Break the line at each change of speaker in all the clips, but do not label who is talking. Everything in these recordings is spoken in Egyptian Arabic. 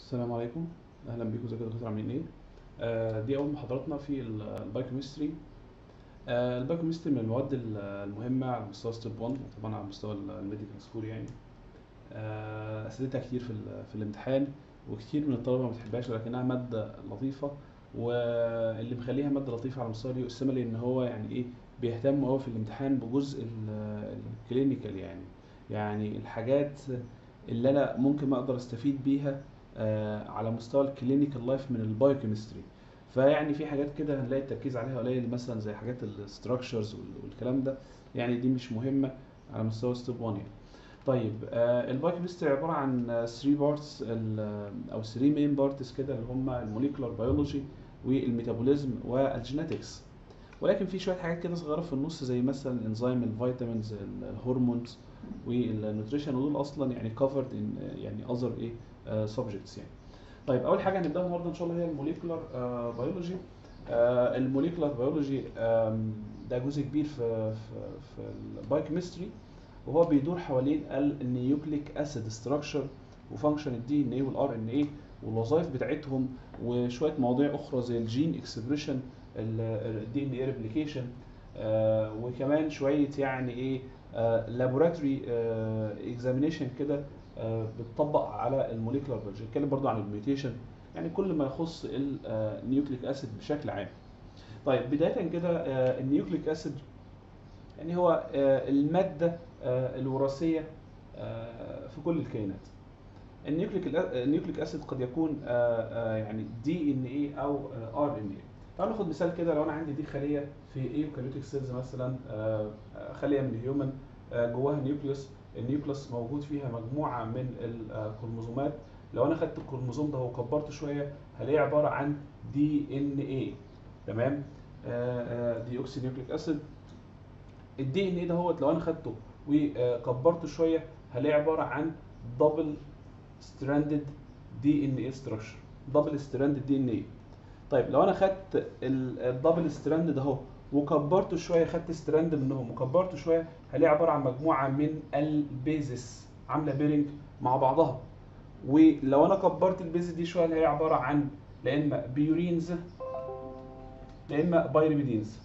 السلام عليكم اهلا بيكم ازيكم يا دكاتره عاملين ايه آه دي اول محاضراتنا في ال- البايوكيمستري آه البايوكيمستري من المواد ال- المهمه على مستوى ستيب 1 وطبعا على مستوى ال- الميديكال سكول يعني آه اسئلتها كتير في ال- في الامتحان وكتير من الطلبه ما بتحبهاش ولكنها ماده لطيفه واللي مخليها ماده لطيفه على مستوى اليو اس ام ان هو يعني ايه بيهتم قوي في الامتحان بجزء ال- الكلينيكال يعني يعني الحاجات اللي انا ممكن اقدر استفيد بيها آه، على مستوى الكلينيكال لايف من البايوكيمستري فيعني في حاجات كده هنلاقي التركيز عليها قليل مثلا زي حاجات الستراكشرز والكلام ده يعني دي مش مهمه على مستوى ستيب 1 يعني طيب آه البايوكيمستري عباره عن 3 بارتس او 3 مين بارتس كده اللي هم الموليكولار بيولوجي والميتابوليزم والجينetics ولكن في شويه حاجات كده صغيره في النص زي مثلا الانزيم الفيتامينز الهرمونز والنوتريشن ودول اصلا يعني covered in يعني other ايه سبجكتس يعني طيب اول حاجه هنبداها النهارده ان شاء الله هي الموليكولار بيولوجي الموليكولار بيولوجي ده جزء كبير في في في البايوكيمستري وهو بيدور حوالين النيوكليك اسيد ستراكشر وفانكشن الدي ان اي والار ان اي والوظائف بتاعتهم وشويه مواضيع اخرى زي الجين اكسبريشن الدي ان اي ريبليكيشن وكمان شويه يعني ايه لابوراتوري اكزامينيشن كده آه، بتطبق على الموليكولار بيولوجي نتكلم برضو عن الميوتيشن يعني كل ما يخص النيوكليك اسيد بشكل عام طيب بدايه كده آه، النيوكليك اسيد يعني هو آه، الماده آه، الوراثيه آه، في كل الكائنات النيوكليك الأ- النيوكليك اسيد قد يكون آه، آه، يعني دي ان اي او ار ان اي تعالوا ناخد مثال كده لو انا عندي دي خليه في ايوكاريوتيك سيلز مثلا آه، آه، خليه من الهيومن آه، جواها نيوكليوس النيوكليوس موجود فيها مجموعه من الكروموزومات لو انا خدت الكروموزوم ده وكبرته شويه هلاقيه عباره عن دي ان اي تمام دي اوكسي نيوكليك اسيد الدي ان اي ده هو لو انا خدته وكبرته شويه هلاقيه عباره عن دبل ستراندد دي ان اي ستراكشر دبل ستراندد دي ان اي طيب لو انا خدت الدبل ستراند ده اهو وكبرته شويه خدت ستراند منهم وكبرته شويه هلاقي عباره عن مجموعه من البيزس عامله بيرنج مع بعضها ولو انا كبرت البيز دي شويه هلاقي عباره عن لا اما بيورينز لا اما بايرميدينز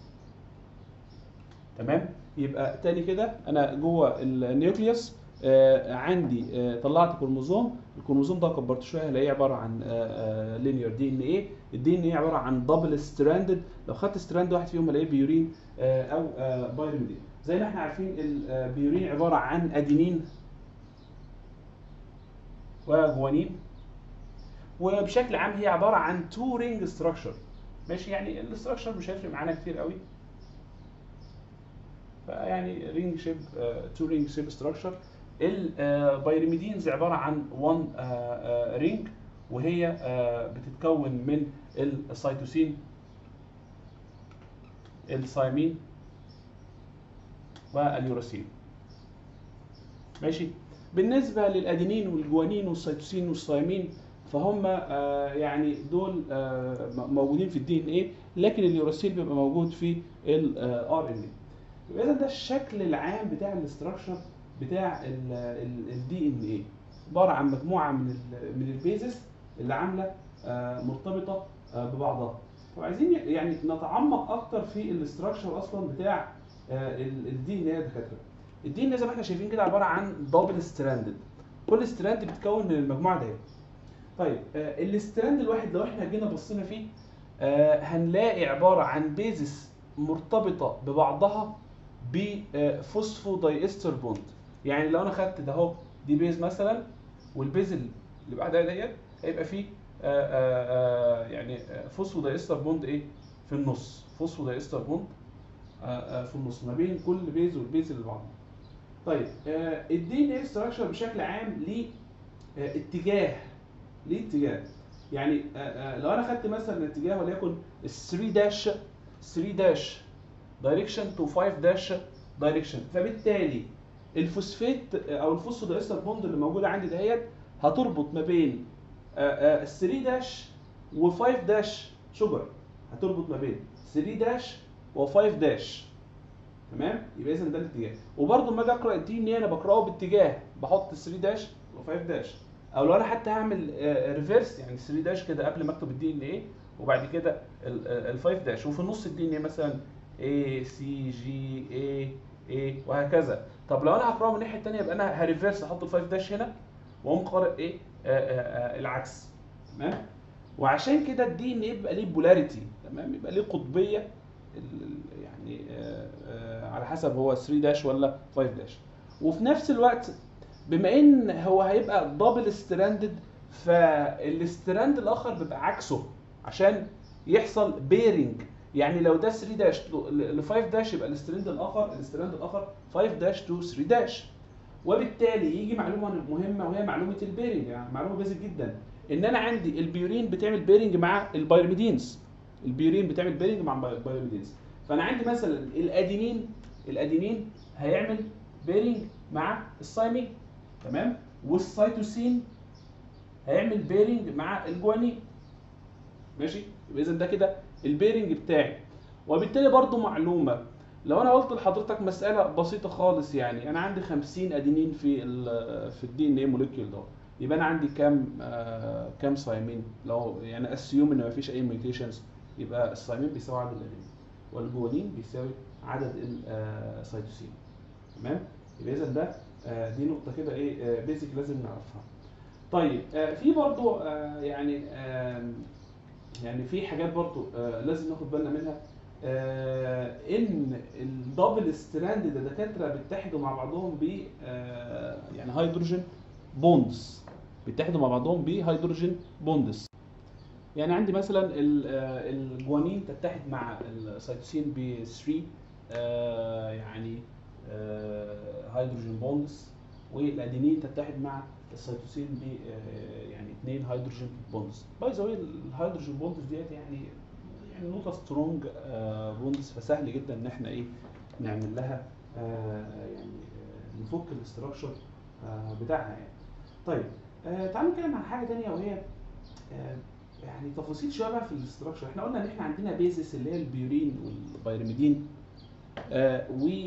تمام يبقى تاني كده انا جوه النيوكليوس آه عندي آه طلعت كروموزوم الكروموزوم ده كبرته شويه هلاقيه عباره عن لينير دي ان ايه الدي ان ايه عباره عن دبل ستراندد لو خدت ستراند واحد فيهم هلاقيه بيورين آه او آه بايرميدين زي ما احنا عارفين البيورين عباره عن ادينين وجوانين وبشكل عام هي عباره عن تو رينج ستراكشر ماشي يعني الاستراكشر مش هيفرق معانا كتير قوي فيعني رينج شيب تو رينج شيب ستراكشر البايرميدينز عباره عن 1 رينج وهي آه، بتتكون من السيتوسين الثايمين واليوراسين ماشي بالنسبه للادينين والجوانين والسيتوسين والثايمين فهم آه، يعني دول آه، م- موجودين في الدي ان ايه لكن اليوراسيل بيبقى موجود في الار ان ايه يبقى اذا ده الشكل العام بتاع الاستراكشر بتاع الدي ان ايه عباره عن مجموعه من ال من البيزس اللي عامله آه، مرتبطه آه، ببعضها وعايزين يعني نتعمق اكتر في الاستراكشر اصلا بتاع الدي ان ايه يا دكاتره الدي ان ايه زي ما احنا شايفين كده عباره عن دبل ستراندد كل ستراند بتتكون من المجموعه دي طيب آه، الاستراند الواحد لو احنا جينا بصينا فيه آه، هنلاقي عباره عن بيزس مرتبطه ببعضها بفوسفوداي استر بوند يعني لو انا خدت ده اهو دي بيز مثلا والبيز اللي بعدها ديت هيبقى فيه آه، آه، آه، يعني فوسفوداي استر بوند ايه في النص فوسفوداي استر بوند آه، آه، في النص ما بين كل بيز والبيز اللي بعضها طيب الدي ان اي ستراكشر بشكل عام ليه آه، اتجاه ليه اتجاه يعني آه، آه، لو انا خدت مثلا اتجاه وليكن 3 داش 3 داش دايركشن تو 5 داش دايركشن فبالتالي الفوسفيت او الفوسفودايستر بوند اللي موجوده عندي دهيت هتربط ما بين 3 داش و5 داش شجر هتربط ما بين 3 داش و5 داش تمام يبقى اذا ده الاتجاه وبرده لما اجي اقرا الدي ان انا بقراه باتجاه بحط 3 داش و5 داش او لو انا حتى هعمل ريفرس يعني 3 داش كده قبل ما اكتب الدي ان ايه وبعد كده ال 5 داش وفي النص الدي ان ايه مثلا A C G A A وهكذا طب لو انا هقراه من الناحيه الثانيه يبقى انا هريفرس احط ال 5 داش هنا واقوم قارئ ايه آه آه آه العكس تمام وعشان كده الدي ان ايه بيبقى ليه بولاريتي تمام يبقى ليه قطبيه ال- ال- يعني آه آه على حسب هو 3 داش ولا 5 داش وفي نفس الوقت بما ان هو هيبقى دبل ستراندد فالستراند الاخر بيبقى عكسه عشان يحصل بيرنج يعني لو ده 3 داش ل 5 داش يبقى الستراند الاخر الستراند الاخر 5 داش تو 3 داش وبالتالي يجي معلومه مهمه وهي معلومه البيرنج يعني معلومه بيزك جدا ان انا عندي البيورين بتعمل بيرنج مع البيرميدينز البيورين بتعمل بيرنج مع البيرميدينز فانا عندي مثلا الادينين الادينين هيعمل بيرنج مع السايمين تمام والسيتوسين هيعمل بيرنج مع الجوانين ماشي يبقى اذا ده كده البيرنج بتاعي وبالتالي برضو معلومه لو انا قلت لحضرتك مساله بسيطه خالص يعني انا عندي 50 ادينين في ال في الدي ان ايه موليكيول ده يبقى انا عندي كام آه كام سايمين لو يعني اسيوم ان مفيش اي ميوتيشنز يبقى السايمين بيساوي عدد الادينين والجوانين بيساوي عدد السيتوسين تمام يبقى اذا ده آه دي نقطه كده ايه بيزك لازم نعرفها طيب آه في برضو آه يعني آه يعني في حاجات برضو آه لازم ناخد بالنا منها آه ان الدبل ستراند ده دكاتره بيتحدوا مع بعضهم ب آه يعني هيدروجين بوندز بيتحدوا مع بعضهم بهيدروجين بوندز يعني عندي مثلا ال- آه، الجوانين تتحد مع السيتوسين ب 3 آه، يعني آه، هيدروجين بوندز والادينين تتحد مع السيتوسين ب آه، يعني اثنين هيدروجين بوندز باي ذا واي الهيدروجين بوندز ديت يعني يعني نقطه سترونج بوندز فسهل جدا ان احنا ايه نعمل لها آه، يعني آه، نفك الاستراكشر بتاعها يعني طيب آه، تعالوا نتكلم عن حاجه تانية وهي آه، يعني تفاصيل شويه بقى في الاستراكشر احنا قلنا ان احنا عندنا بيزس اللي هي البيورين والبيرميدين آه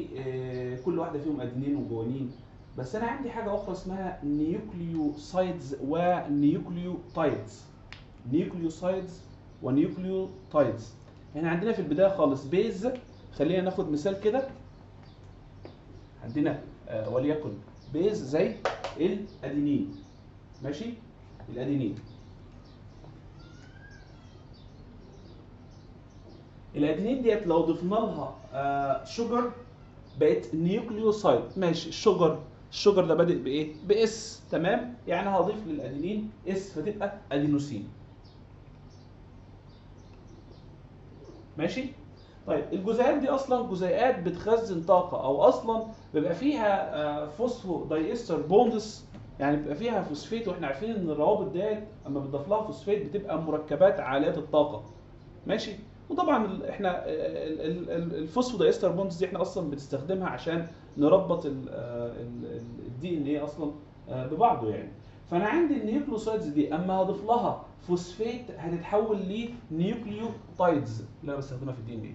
وكل واحده فيهم ادينين وجوانين بس انا عندي حاجه اخرى اسمها نيوكليوسايدز ونيوكليوتايدز نيوكليوسايدز ونيوكليوتايدز احنا عندنا في البدايه خالص بيز خلينا ناخد مثال كده عندنا آه وليكن بيز زي الادينين ماشي الادينين الادينين ديت لو ضفنا لها آه شوجر بقت نيوكليوسايد ماشي الشوجر الشوجر ده بادئ بايه باس تمام يعني هضيف للادينين اس فتبقى ادينوسين ماشي طيب الجزيئات دي اصلا جزيئات بتخزن طاقه او اصلا بيبقى فيها آه، فوسفو دايستر بوندس يعني بيبقى فيها فوسفيت واحنا عارفين ان الروابط ديت اما بتضاف لها فوسفيت بتبقى مركبات عاليه الطاقه ماشي وطبعا ال- احنا ال- ال- ال- الفوسفو دايستر بوندز دي احنا اصلا بنستخدمها عشان نربط الدي ان ايه اصلا آه، ببعضه يعني فانا عندي النيوكليوسايدز دي اما هضيف لها فوسفيت هتتحول لنيوكليوتايدز اللي انا بستخدمها في الدي ان ايه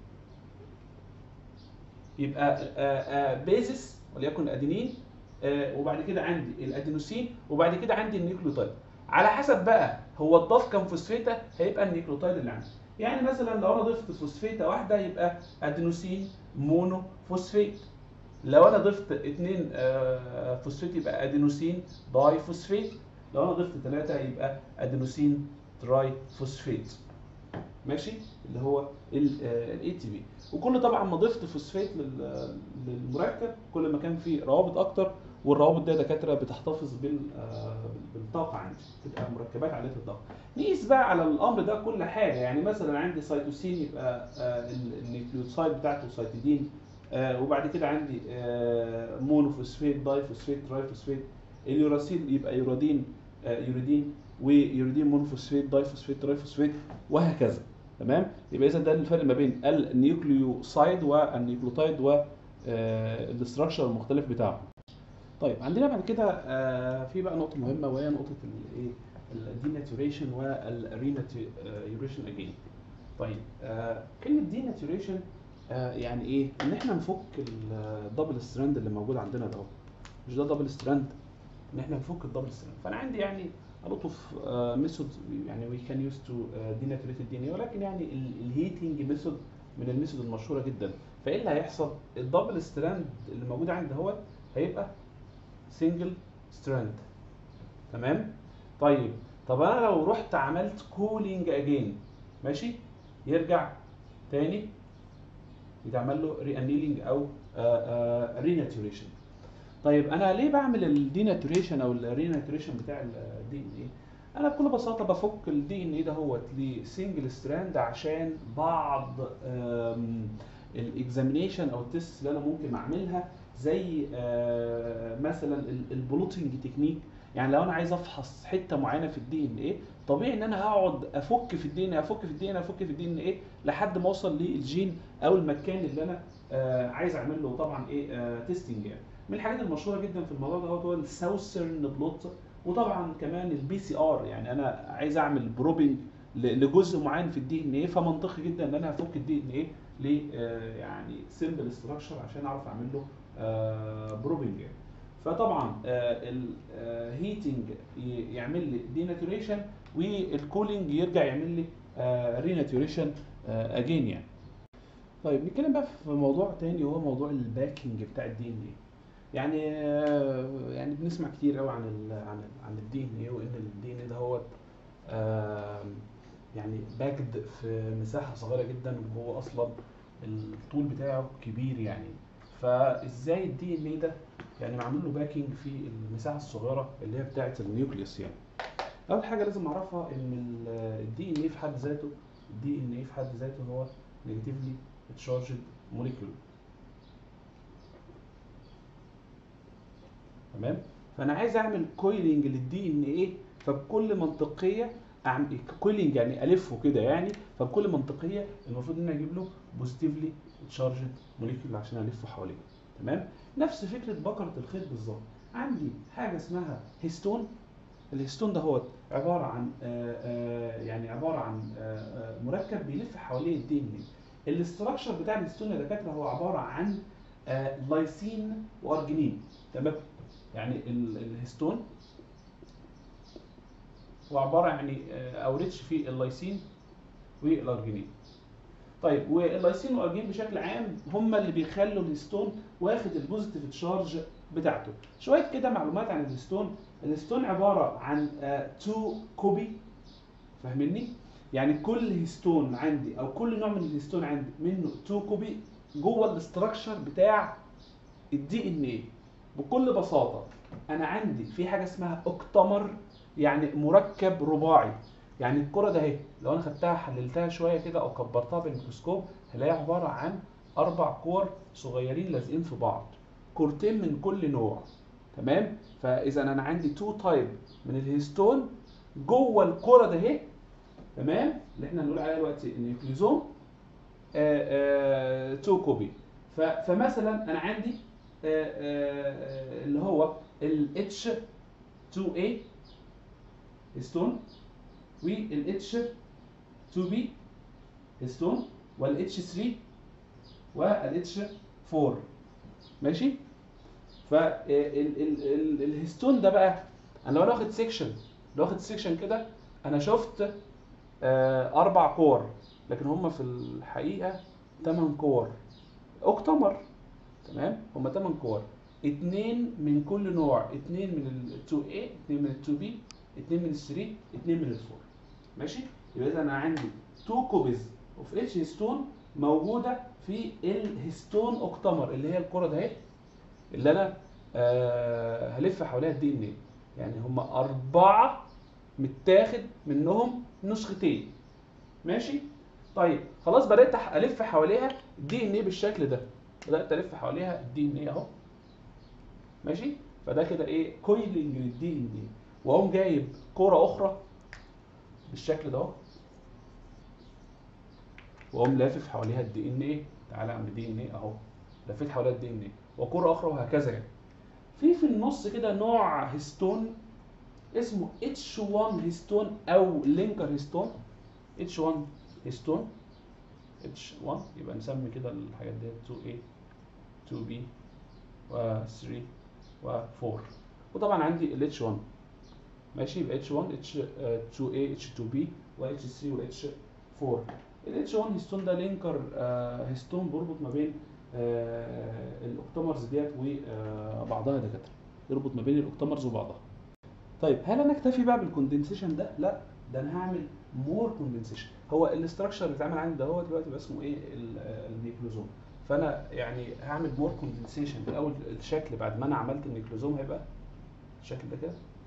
يبقى بيزس وليكن ادينين آه، وبعد كده عندي الادينوسين وبعد كده عندي النيوكليوتايد على حسب بقى هو اتضاف كام فوسفيته هيبقى النيوكليوتايد اللي عندي يعني مثلا لو انا ضفت فوسفيته واحده يبقى ادينوسين مونو فوسفيت لو انا ضفت اثنين آه، فوسفيت يبقى ادينوسين داي فوسفيت لو انا ضفت ثلاثه يبقى ادينوسين تراي فوسفيت ماشي اللي هو الاي تي بي وكل طبعا ما ضفت فوسفات لل- للمركب كل ما كان فيه روابط اكتر والروابط دي دكاتره بتحتفظ بال آه، بالطاقه عندي تبقى مركبات عاليه الطاقه نقيس بقى على الامر ده كل حاجه يعني مثلا عندي سيتوسين يبقى آه، ال- النيوكليوتايد بتاعته سيتيدين آه، وبعد كده عندي آه، مونوفوسفيت دايفوسفيت ترايفوسفيت اليوراسيل يبقى يورادين آه، يوريدين ويوريدين مونوفوسفيت دايفوسفيت ترايفوسفيت وهكذا تمام يبقى اذا ده الفرق ما بين النيوكليوسايد والنيوكليوتايد والاستراكشر المختلف بتاعهم طيب عندنا بعد كده آه، في بقى نقطه مهمه وهي نقطه الايه الديناتوريشن والريناتوريشن اجين طيب آه، كلمه ديناتوريشن يعني ايه ان احنا نفك الدبل ستراند اللي موجود عندنا ده اهو. مش ده دبل ستراند ان احنا نفك الدبل ستراند فانا عندي يعني a lot of uh, methods يعني we can use to uh, denaturate ال DNA ولكن يعني الهيتنج ميثود من الميثود المشهوره جدا فايه اللي هيحصل الدبل ستراند اللي موجود عندي اهوت هيبقى سنجل ستراند تمام طيب طب انا لو رحت عملت كولينج اجين ماشي يرجع تاني يتعمل له ري انيلينج او ريناتوريشن طيب انا ليه بعمل الديناتوريشن او الريناتوريشن بتاع الدي ان ايه انا بكل بساطه بفك الدي ان ايه دهوت لسنجل ستراند عشان بعض الاكزامينيشن او التست اللي انا ممكن اعملها زي آه، مثلا البلوتنج تكنيك يعني لو انا عايز افحص حته معينه في الدي ان ايه طبيعي ان انا هقعد افك في الدي ان افك في الدي ان افك في الدي ان ايه لحد ما اوصل للجين او المكان اللي انا آه، عايز اعمل له طبعا ايه تيستنج يعني من الحاجات المشهوره جدا في الموضوع ده هو الساوثرن بلوت وطبعا كمان البي سي ار يعني انا عايز اعمل بروبنج لجزء معين في الدي ان ايه فمنطقي جدا ان انا هفك الدي ان ايه ل آه، يعني سمبل ستراكشر عشان اعرف اعمل له بروبنج يعني فطبعا الهيتنج يعمل لي ديناتوريشن والكولينج يرجع يعمل لي ريناتوريشن اجين يعني طيب نتكلم بقى في موضوع تاني وهو موضوع الباكينج بتاع الدي ان ايه يعني آه، يعني بنسمع كتير قوي عن ال عن ال عن الدي ان ايه وان الدي ان ايه ده هو يعني باكد في مساحه صغيره جدا وهو اصلا الطول بتاعه كبير يعني فازاي الدي ان ايه ده يعني معمول له باكينج في المساحه الصغيره اللي هي بتاعه النيوكليوس يعني اول حاجه لازم اعرفها ان الدي ان ايه في حد ذاته الدي ان ايه في حد ذاته هو نيجاتيفلي تشارجد موليكيول تمام فانا عايز اعمل كويلنج للدي ان ايه فبكل منطقيه اعمل كويلنج يعني الفه كده يعني فبكل منطقيه المفروض ان انا اجيب له بوزيتيفلي تشارجد موليكيول عشان الفه حواليه تمام نفس فكره بكره الخيط بالظبط عندي حاجه اسمها هيستون الهيستون ده هو عباره عن آآ آآ يعني عباره عن آآ مركب بيلف حواليه الدي ان ايه الاستراكشر بتاع الهيستون يا دكاتره هو عباره عن لايسين وارجينين تمام يعني الهيستون هو عباره يعني او ريتش في اللايسين والارجينين طيب واللايسين والارجين بشكل عام هم اللي بيخلوا الهيستون واخد البوزيتيف تشارج بتاعته شويه كده معلومات عن الهيستون الهيستون عباره عن 2 كوبي فاهمني يعني كل هيستون عندي او كل نوع من الهيستون عندي منه 2 كوبي جوه الاستراكشر بتاع الدي ان ايه بكل بساطه انا عندي في حاجه اسمها اوكتامر يعني مركب رباعي يعني الكره ده اهي لو انا خدتها حللتها شويه كده او كبرتها بالميكروسكوب هلاقيها عباره عن اربع كور صغيرين لازقين في بعض كورتين من كل نوع تمام فاذا انا عندي تو تايب من الهيستون جوه الكره ده اهي تمام اللي احنا هنقول عليها دلوقتي النيوكليزوم تو كوبي فمثلا انا عندي آآ آآ اللي هو ال H2A هيستون وال H2B هيستون وال H3 وال H4 ماشي فالهيستون ده بقى انا لو انا واخد سيكشن لو واخد سيكشن كده انا شفت اربع كور لكن هم في الحقيقه 8 كور اوكتومر تمام هم 8 كور اثنين من كل نوع اثنين من ال 2A اثنين من ال 2B اثنين من ال 3 اثنين من ال 4 ماشي يبقى اذا انا عندي 2 كوبيز اوف اتش هيستون موجوده في الهيستون اوكتومر اللي هي الكره ده اهي اللي انا آه هلف حواليها الدي ان ايه يعني هم اربعه متاخد منهم نسختين ماشي طيب خلاص بدات الف حواليها الدي ان ايه بالشكل ده بدات الف حواليها الدي ان ايه اهو ماشي فده كده ايه كويلنج للدي ان ايه واقوم جايب كوره اخرى بالشكل ده اهو واقوم لافف حواليها الدي ان ايه تعالى اعمل دي ان ايه اهو لفيت حواليها الدي ان ايه وكوره اخرى وهكذا يعني في في النص كده نوع هيستون اسمه H1 هيستون او لينكر هيستون H1 هيستون H1 يبقى نسمي كده الحاجات دي 2A 2B و 3 و 4 وطبعا عندي ال H1 ماشي يبقى H1 H2A H2B و H3 و H4 ال H1 هيستون ده لينكر آه، هيستون بيربط ما بين آه، الاوكتامرز ديت وبعضها يا دكاتره يربط ما بين الاوكتامرز وبعضها طيب هل انا اكتفي بقى بالكوندنسيشن ده لا ده انا هعمل مور كوندنسيشن هو الاستراكشر اللي اتعمل عندي ده هو دلوقتي بقى اسمه ايه ال- آه، النيكلوزوم فانا يعني هعمل مور كوندنسيشن الاول الشكل بعد ما انا عملت النيكلوزوم هيبقى الشكل ده كده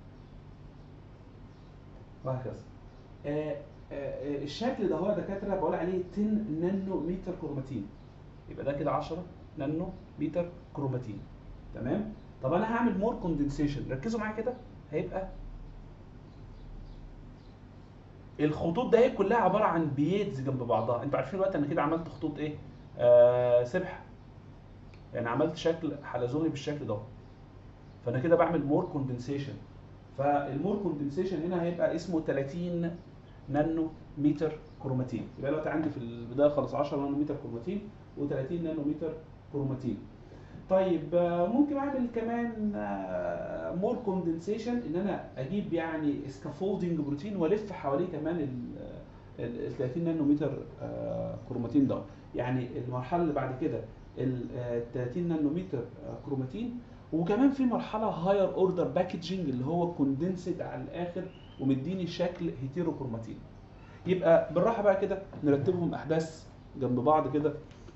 وهكذا آه، آه، آه، الشكل ده هو دكاتره بقول عليه 10 نانو متر كروماتين يبقى ده كده 10 نانو متر كروماتين تمام طب انا هعمل مور كوندنسيشن ركزوا معايا كده هيبقى الخطوط ده هي كلها عباره عن بيدز جنب بعضها انتوا عارفين دلوقتي انا كده عملت خطوط ايه آه سبح يعني عملت شكل حلزوني بالشكل ده فانا كده بعمل مور كوندنسيشن فالمور كوندنسيشن هنا هيبقى اسمه 30 نانو متر كروماتين يبقى دلوقتي عندي في البدايه خالص 10 نانو متر كروماتين و30 نانو متر كروماتين طيب آه، ممكن اعمل كمان مور كوندنسيشن ان انا اجيب يعني سكافولدنج بروتين والف حواليه كمان ال ال 30 نانو متر آه، كروماتين ده يعني المرحله اللي بعد كده ال آه، 30 نانو متر آه، كروماتين وكمان في مرحله هاير اوردر باكجينج اللي هو كوندنسد على الاخر ومديني شكل هيتيروكروماتين يبقى بالراحه بقى كده نرتبهم احداث جنب بعض كده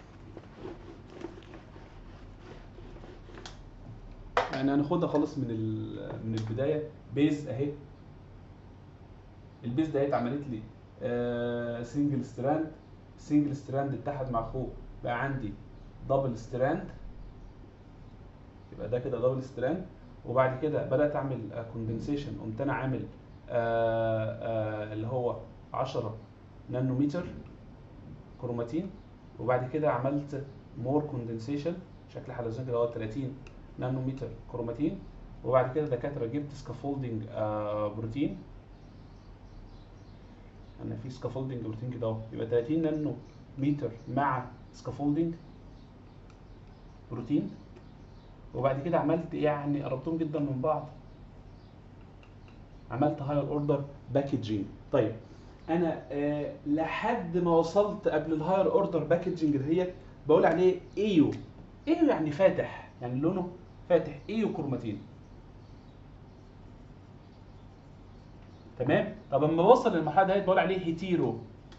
يعني هناخدها خالص من ال- من البدايه بيز اهي البيز ده اتعملت لي سنجل ستراند سنجل ستراند اتحد مع اخوه بقى عندي دبل ستراند يبقى ده كده دبل ستراند وبعد كده بدات اعمل كوندنسيشن قمت انا عامل آه، آه، اللي هو 10 نانومتر كروماتين وبعد كده عملت مور كوندنسيشن شكل حلزون كده هو 30 نانومتر كروماتين وبعد كده دكاتره جبت سكافولدنج بروتين انا في سكافولدنج بروتين كده اهو يبقى 30 نانو متر مع سكافولدنج بروتين وبعد كده عملت يعني قربتهم جدا من بعض عملت هاير اوردر باكجينج طيب انا آه لحد ما وصلت قبل الهاير اوردر باكجينج دهيت بقول عليه ايو ايو يعني فاتح يعني لونه فاتح ايو كروماتين تمام طب اما بوصل للمرحله دهيت بقول عليه هيتيرو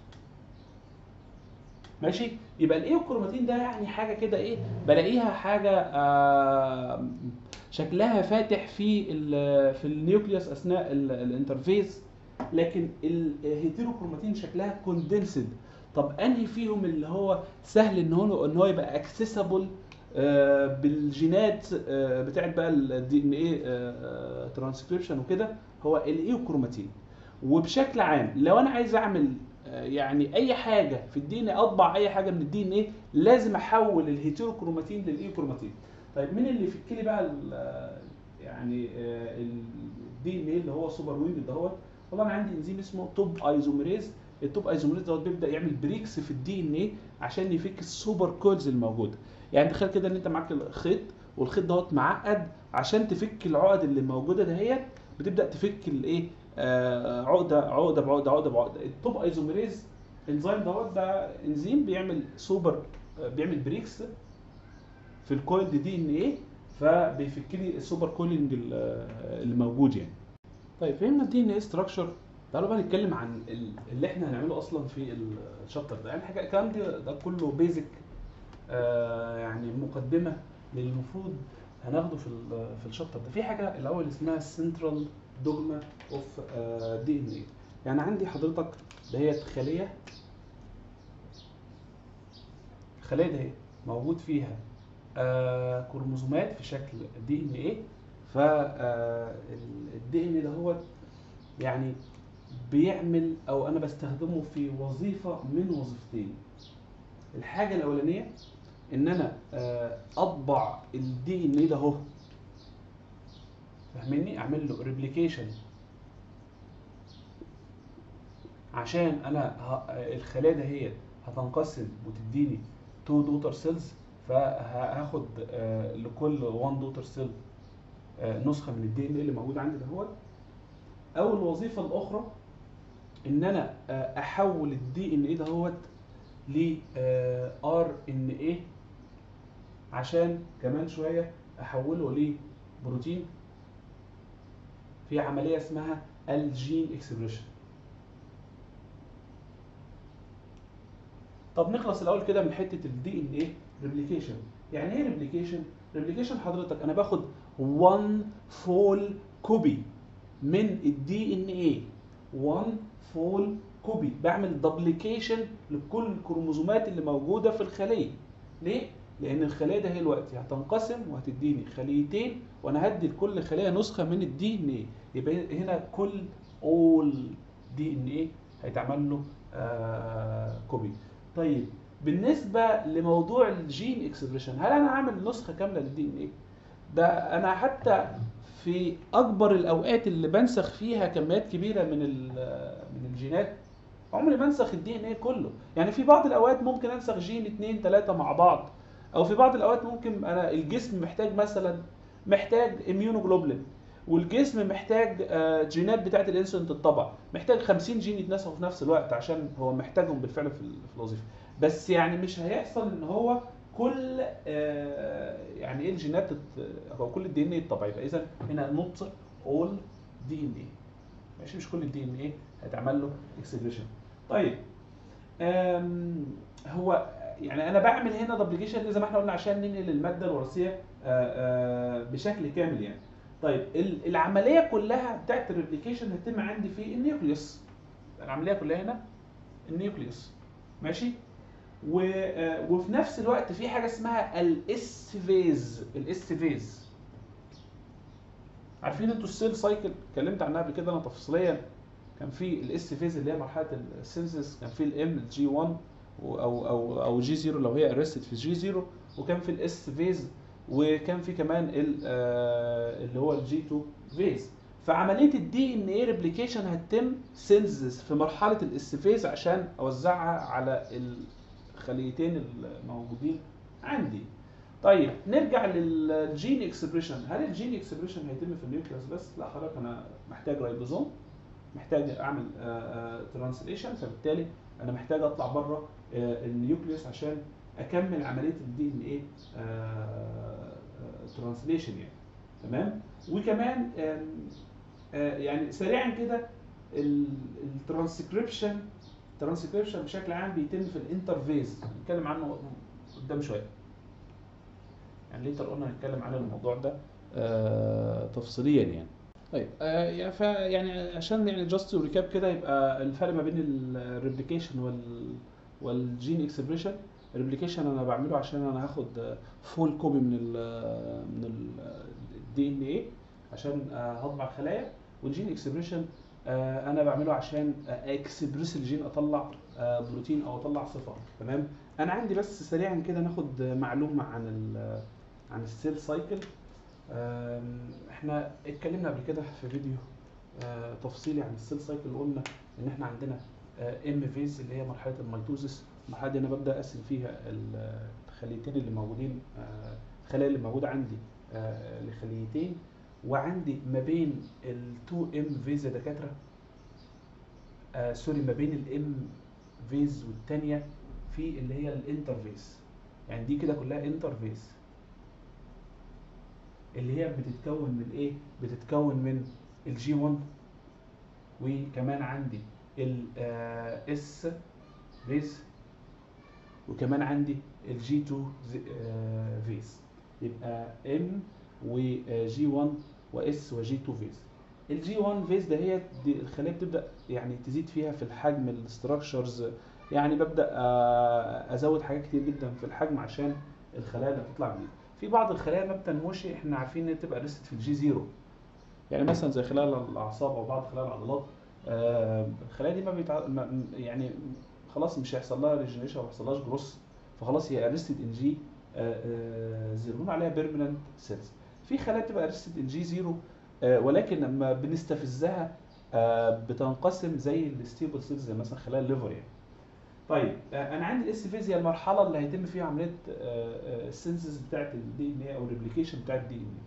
ماشي يبقى الايو كروماتين ده يعني حاجه كده ايه بلاقيها حاجه آه شكلها فاتح في ال في النيوكليوس اثناء ال- الانترفيس لكن الهيتيروكروماتين شكلها كوندنسد طب انهي فيهم اللي هو سهل ان هو ان هو يبقى اكسسبل بالجينات آه، بتاعت بقى الدي ان ايه ترانسكريبشن وكده هو الايوكروماتين وبشكل عام لو انا عايز اعمل آه، يعني اي حاجه في الدي ان اطبع اي حاجه من الدي ان ايه لازم احول الهيتيروكروماتين للايوكروماتين طيب مين اللي يفك لي بقى ال- يعني الدي ان ايه اللي هو سوبر ويند دهوت والله انا عندي انزيم اسمه توب ايزوميريز التوب ايزوميريز دوت بيبدا يعمل بريكس في الدي ان ايه عشان يفك السوبر كولز الموجوده يعني تخيل كده ان انت معاك الخيط والخيط دوت معقد عشان تفك العقد اللي موجوده دهيت بتبدا تفك الايه آه عقده عقده بعقده عقده بعقده التوب ايزوميريز انزيم دوت ده انزيم بيعمل سوبر آه، بيعمل بريكس في الكويل دي ان ايه فبيفك لي السوبر كولينج ال- اللي موجود يعني طيب فهمنا الدي ان ايه ستراكشر تعالوا بقى نتكلم عن ال- اللي احنا هنعمله اصلا في الشابتر ده يعني حاجه الكلام ده ده كله بيزك آه يعني مقدمه للي المفروض هناخده في ال- في الشابتر ده في حاجه الاول اسمها سنترال دوجما اوف دي ان ايه يعني عندي حضرتك دهيت خليه الخليه دي موجود فيها آه كروموزومات في شكل دي ان ايه فالدي ان ده هو يعني بيعمل او انا بستخدمه في وظيفه من وظيفتين الحاجه الاولانيه ان انا آه، اطبع الدي ان ايه ده اهو فاهمني اعمل له ريبليكيشن عشان انا ه- الخلايا دهيت هتنقسم وتديني تو دوتر سيلز فهاخد آه، لكل 1 دوتر سيل آه، نسخه من الدي ان ايه اللي موجود عندي دهوت او الوظيفه الاخرى ان انا آه، احول الدي ان ايه دهوت ل ار ان ايه عشان كمان شويه احوله لبروتين في عمليه اسمها الجين اكسبريشن طب نخلص الاول كده من حته الدي ان ايه ريبليكيشن يعني ايه ريبليكيشن ريبليكيشن حضرتك انا باخد 1 فول كوبي من الدي ان ايه 1 فول كوبي بعمل دبليكيشن لكل الكروموزومات اللي موجوده في الخليه ليه لان الخليه ده هي الوقت هتنقسم وهتديني خليتين وانا هدي لكل خليه نسخه من الدي ان ايه يبقى هنا كل اول دي ان ايه هيتعمل له آه كوبي طيب بالنسبه لموضوع الجين اكسبريشن هل انا عامل نسخه كامله للدي ان ايه ده انا حتى في اكبر الاوقات اللي بنسخ فيها كميات كبيره من ال- من الجينات عمري ما انسخ الدي ان ايه كله يعني في بعض الاوقات ممكن انسخ جين اتنين تلاته مع بعض او في بعض الاوقات ممكن انا الجسم محتاج مثلا محتاج اميونوجلوبولين والجسم محتاج آه، جينات بتاعت الانسولين تتطبع محتاج 50 جين يتنسخوا في نفس الوقت عشان هو محتاجهم بالفعل في ال- في الوظيفه بس يعني مش هيحصل ان هو كل آه، يعني ايه الجينات تت- هو كل الدي ان ايه يتطبع يبقى اذا هنا نوت اول دي ان ايه ماشي مش كل الدي ان ايه هيتعمل له اكسبريشن طيب آم، هو يعني انا بعمل هنا دبليكيشن زي ما احنا قلنا عشان ننقل الماده الوراثيه آه، آه، بشكل كامل يعني طيب ال- العمليه كلها بتاعت الريبليكيشن هتتم عندي في النيوكليوس العمليه كلها هنا النيوكليوس ماشي و... آه، وفي نفس الوقت في حاجه اسمها الاس فيز الاس فيز عارفين انتوا السيل سايكل اتكلمت عنها قبل كده انا تفصيليا كان في الاس فيز اللي هي مرحله السينسس كان في الام الجي 1 او او او جي 0 لو هي ارستد في جي 0 وكان في الاس فيز وكان في كمان ال- آه، اللي هو الجي 2 فيز فعمليه الدي ان اي ريبليكيشن هتتم سينسس في مرحله الاس فيز عشان اوزعها على الخليتين الموجودين عندي طيب نرجع للجين اكسبريشن هل الجين اكسبريشن هيتم في النيوكليوس بس لا حضرتك انا محتاج رايبوزوم محتاج اعمل ترانسليشن فبالتالي انا محتاج اطلع بره النيوكليوس عشان اكمل عمليه الدي ان ايه ترانسليشن يعني تمام وكمان آم، آه، يعني سريعا كده الترانسكريبشن الترانسكريبشن بشكل عام بيتم في الانترفيز هنتكلم عنه قدام شويه يعني ليتر قلنا هنتكلم عن الموضوع ده آه تفصيليا يعني طيب آه يعني ف يعني عشان يعني جاست ريكاب كده يبقى الفرق ما بين الريبليكيشن وال والجين اكسبريشن الريبليكيشن انا بعمله عشان انا هاخد فول كوبي من ال من الدي ان ايه عشان آه، هطبع الخلايا والجين اكسبريشن انا بعمله عشان اكسبريس الجين اطلع آه، بروتين او اطلع صفه تمام انا عندي بس سريعا كده ناخد معلومه عن ال عن السيل سايكل آم، احنا اتكلمنا قبل كده في فيديو آه، تفصيلي عن السيل سايكل وقلنا ان احنا عندنا ام فيز اللي هي مرحله الميتوزس المرحله دي انا ببدا اقسم فيها ال- الخليتين اللي موجودين آه، الخلايا اللي موجوده عندي آه، لخليتين وعندي ما بين التو ام فيز يا دكاتره آه سوري ما بين الام فيز والتانية في اللي هي الانترفيس يعني دي كده كلها انترفيس اللي هي بتتكون من ايه بتتكون من الجي 1 وكمان عندي الاس فيز وكمان عندي الجي 2 فيز يبقى ام وجي 1 واس وجي 2 فيز الجي 1 فيز ده هي دي الخليه بتبدا يعني تزيد فيها في الحجم الاستراكشرز يعني ببدا آه، ازود حاجات كتير جدا في الحجم عشان الخلايا اللي بتطلع جديد في بعض الخلايا ما بتنموش احنا عارفين ان هي بتبقى ريست في الجي 0 يعني مثلا زي خلايا الاعصاب او بعض خلايا العضلات آه، الخلايا دي ما, بيتع... ما يعني خلاص مش هيحصل لها ريجنريشن او ما يحصلهاش جروس فخلاص هي ارستد ان جي زيرو بنقول عليها بيرمننت سيلز في خلايا بتبقى ارستد ان جي زيرو ولكن لما بنستفزها آه، بتنقسم زي الستيبل سيلز زي مثلا خلايا الليفر يعني طيب آه، انا عندي الاس فيز هي المرحله اللي هيتم فيها عمليه السنسز بتاعت الدي ان اي او الريبليكيشن بتاعت الدي ان اي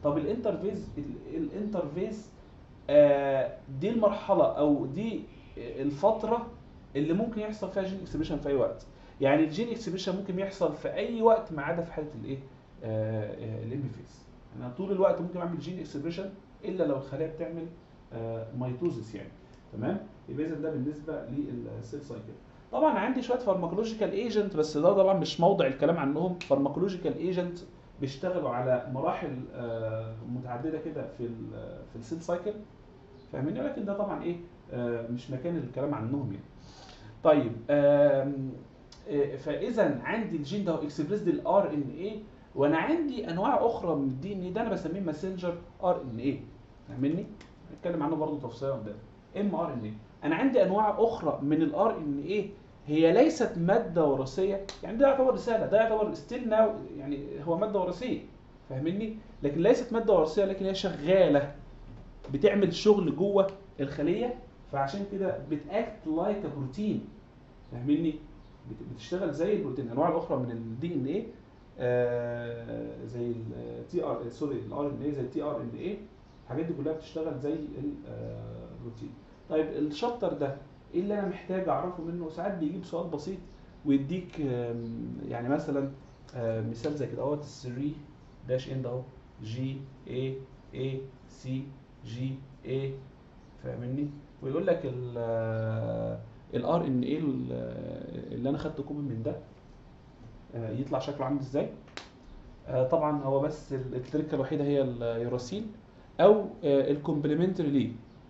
طب الانترفيز ال- الانترفيز آه دي المرحله او دي الفتره اللي ممكن يحصل فيها جين اكسبريشن في اي وقت يعني الجين اكسبريشن ممكن يحصل في اي وقت ما عدا في حاله الايه الام فيز انا طول الوقت ممكن اعمل جين اكسبريشن الا لو الخلايا بتعمل ميتوزس يعني تمام يبقى اذا ده بالنسبه للسيل سايكل طبعا عندي شويه فارماكولوجيكال ايجنت بس ده طبعا مش موضع الكلام عنهم فارماكولوجيكال ايجنت بيشتغلوا على مراحل آه، متعدده كده في ال في السيل سايكل فاهمين لكن ده طبعا ايه آه، مش مكان الكلام عنهم يعني طيب آم، آه، فاذا عندي الجين ده اكسبريسد الار ان اي وانا عندي انواع اخرى من الدي ان اي ده انا بسميه ماسنجر ار ان اي فاهمني هنتكلم عنه برضه تفصيلا قدام ام ار ان اي انا عندي انواع اخرى من الار ان اي هي ليست ماده وراثيه يعني ده يعتبر رساله ده يعتبر ستيل ناو يعني هو ماده وراثيه فاهمني لكن ليست ماده وراثيه لكن هي شغاله بتعمل شغل جوه الخليه فعشان كده بتاكت لايك بروتين فاهمني بت- بتشتغل زي البروتين الانواع الاخرى من الدي ان ايه زي التي ار سوري الار ان اي زي التي ار ان اي الحاجات دي كلها بتشتغل زي البروتين طيب الشابتر ده ايه اللي انا محتاج اعرفه منه ساعات بيجيب سؤال بسيط ويديك آم، يعني مثلا آم، مثال زي كده اهوت 3 داش اند اهو جي اي اي سي جي اي فاهمني ويقول لك الار ان ايه اللي انا خدته كوبي من ده آه، يطلع شكله عامل ازاي آه، طبعا هو بس ال- التركه الوحيده هي اليوراسيل او الكومبلمنتري ليه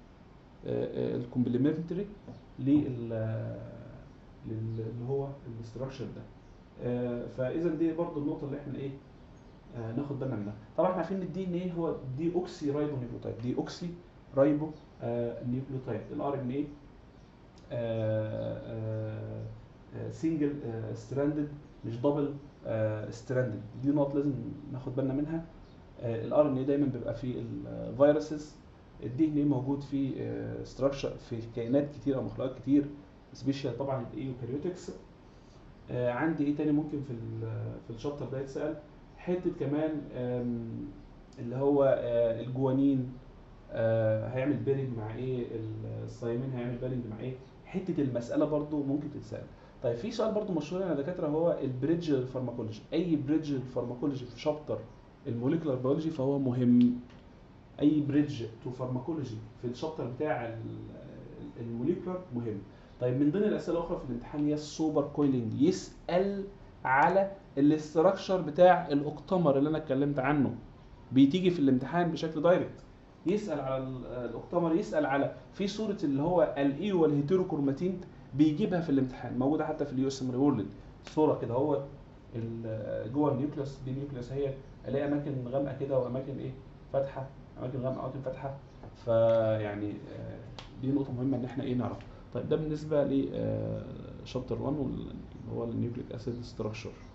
الكومبلمنتري لل لل- اللي هو الاستراكشر ده آه، فاذا دي برضو النقطه اللي احنا ايه آه، ناخد بالنا منها طبعا احنا عارفين ان الدي ان ايه هو دي اوكسي رايبو نيوكليوتايد دي اوكسي رايبو آه، نيوكليوتايد الار ان ايه سنجل ستراندد مش دبل ستراندد دي نقط لازم ناخد بالنا منها الار ان اي دايما بيبقى في الفيروسز الدي ان اي موجود في ستراكشر في كائنات كتير او مخلوقات كتير سبيشال طبعا الايوكاريوتكس عندي ايه تاني ممكن في ال في الشابتر ده يتسال حته كمان آم، اللي هو آه، الجوانين آه، هيعمل بيرنج مع ايه الصيامين هيعمل بيرنج مع ايه حته المساله برضو ممكن تتسال طيب في سؤال برضو مشهور يا دكاتره هو البريدج فارماكولوجي اي بريدج فارماكولوجي في شابتر الموليكولار بيولوجي فهو مهم اي بريدج تو فارماكولوجي في الشابتر بتاع ال- الموليكولار مهم طيب من ضمن الاسئله الاخرى في الامتحان هي السوبر كويلنج يسال على الاستراكشر بتاع الاوكتمر اللي انا اتكلمت عنه بتيجي في الامتحان بشكل دايركت يسال على ال- الاوكتمر يسال على في صوره اللي هو الاي والهيتيروكروماتين بيجيبها في الامتحان موجوده حتى في اليو اس ام وورلد صوره كده هو ال- جوه النيوكليوس دي نيوكليوس هي الاقي اماكن غامقه كده واماكن ايه فاتحه اماكن غامقه اماكن فاتحه فيعني آه، دي نقطه مهمه ان احنا ايه نعرف طيب ده بالنسبه ل شابتر 1 واللي هو النيوكليك اسيد ستراكشر